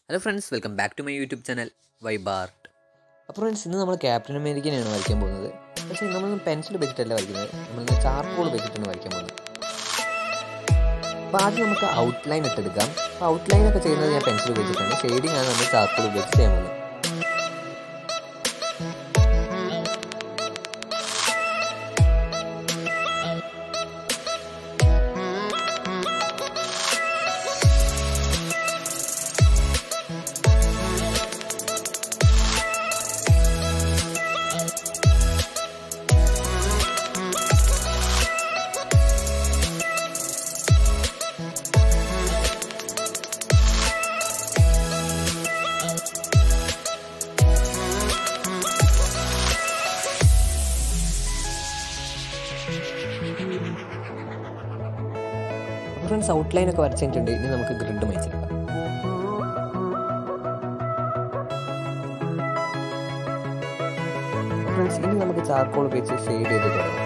hello friends welcome back to my YouTube channel വൈബാർട്ട് അപ്പോൾ friends ഇന്ന് നമ്മൾ ക്യാപ്റ്റൻ അമേരിക്കനെയാണ് വരയ്ക്കാൻ പോകുന്നത് പക്ഷേ നമ്മൾ പെൻസിൽ വെച്ചിട്ടല്ല വരയ്ക്കുന്നത് നമ്മൾ ചാർക്കോൾ വെച്ചിട്ടാണ് വരയ്ക്കാൻ പോകുന്നത് അപ്പോൾ ആദ്യം നമുക്ക് ഔട്ട്ലൈൻ ഇട്ടെടുക്കാം അപ്പോൾ ഔട്ട്ലൈൻ ഒക്കെ ചെയ്യുന്നത് ഞാൻ പെൻസിൽ ഉപയോഗിച്ചിട്ടാണ് ഷെയ്ഡിംഗ് ആണ് നമ്മൾ ചാർക്കോൾ ഉപയോഗിച്ച് ചെയ്യാൻ പോകുന്നത് അപ്പോൾ ഫ്രണ്ട്സ് ഔട്ട്ലൈൻ ഒക്കെ വരച്ചിട്ടുണ്ട് ഇനി നമുക്ക് ഗ്രിഡ് മൈച്ചെടുക്കാം ഫ്രണ്ട്സ് ഇനി നമുക്ക് ചാർക്കോൾ ഉപയോഗിച്ച് ഷെയ്ഡ് ചെയ്ത് തുടങ്ങാം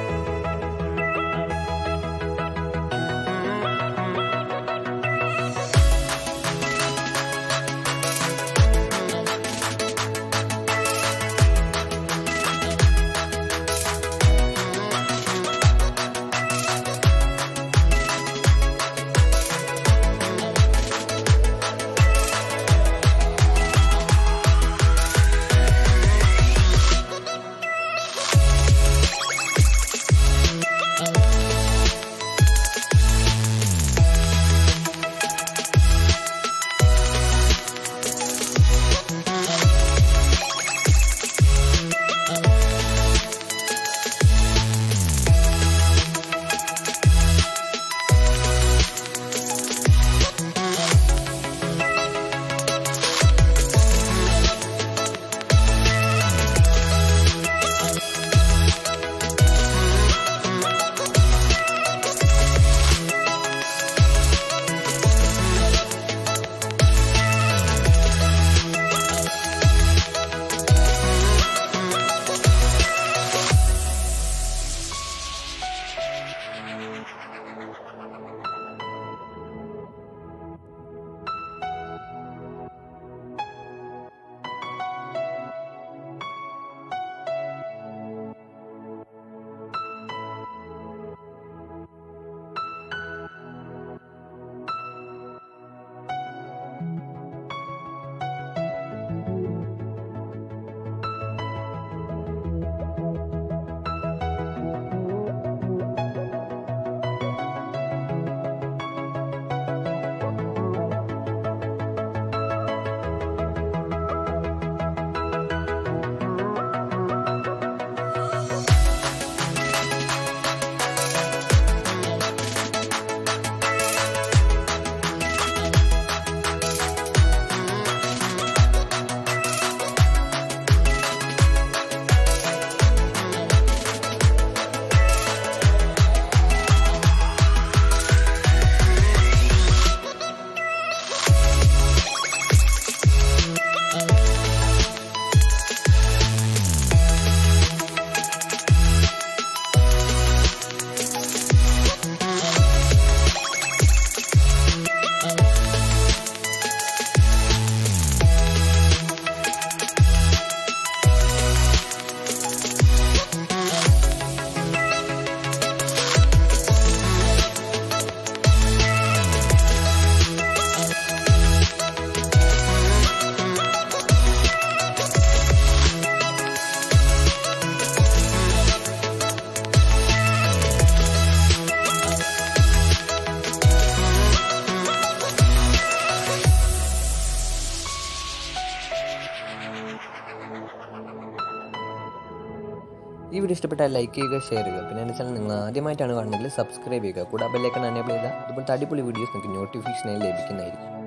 ഈ വീഡിയോ ഇഷ്ടപ്പെട്ടാൽ ലൈക്ക് ചെയ്യുക ഷെയർ ചെയ്യുക പിന്നെ എൻ്റെ ചാനൽ നിങ്ങൾ ആദ്യമായിട്ടാണ് കാണുന്നതെങ്കിൽ സബ്സ്ക്രൈബ് ചെയ്യുക കൂടാതെ ബെല്ലൈക്കൺ എനേബിൾ ചെയ്താൽ ഇതുപോലത്തെ അടിപൊളി വീഡിയോസ് നിങ്ങൾക്ക് നോട്ടിഫിക്കേഷനായി ലഭിക്കുന്നതായിരിക്കും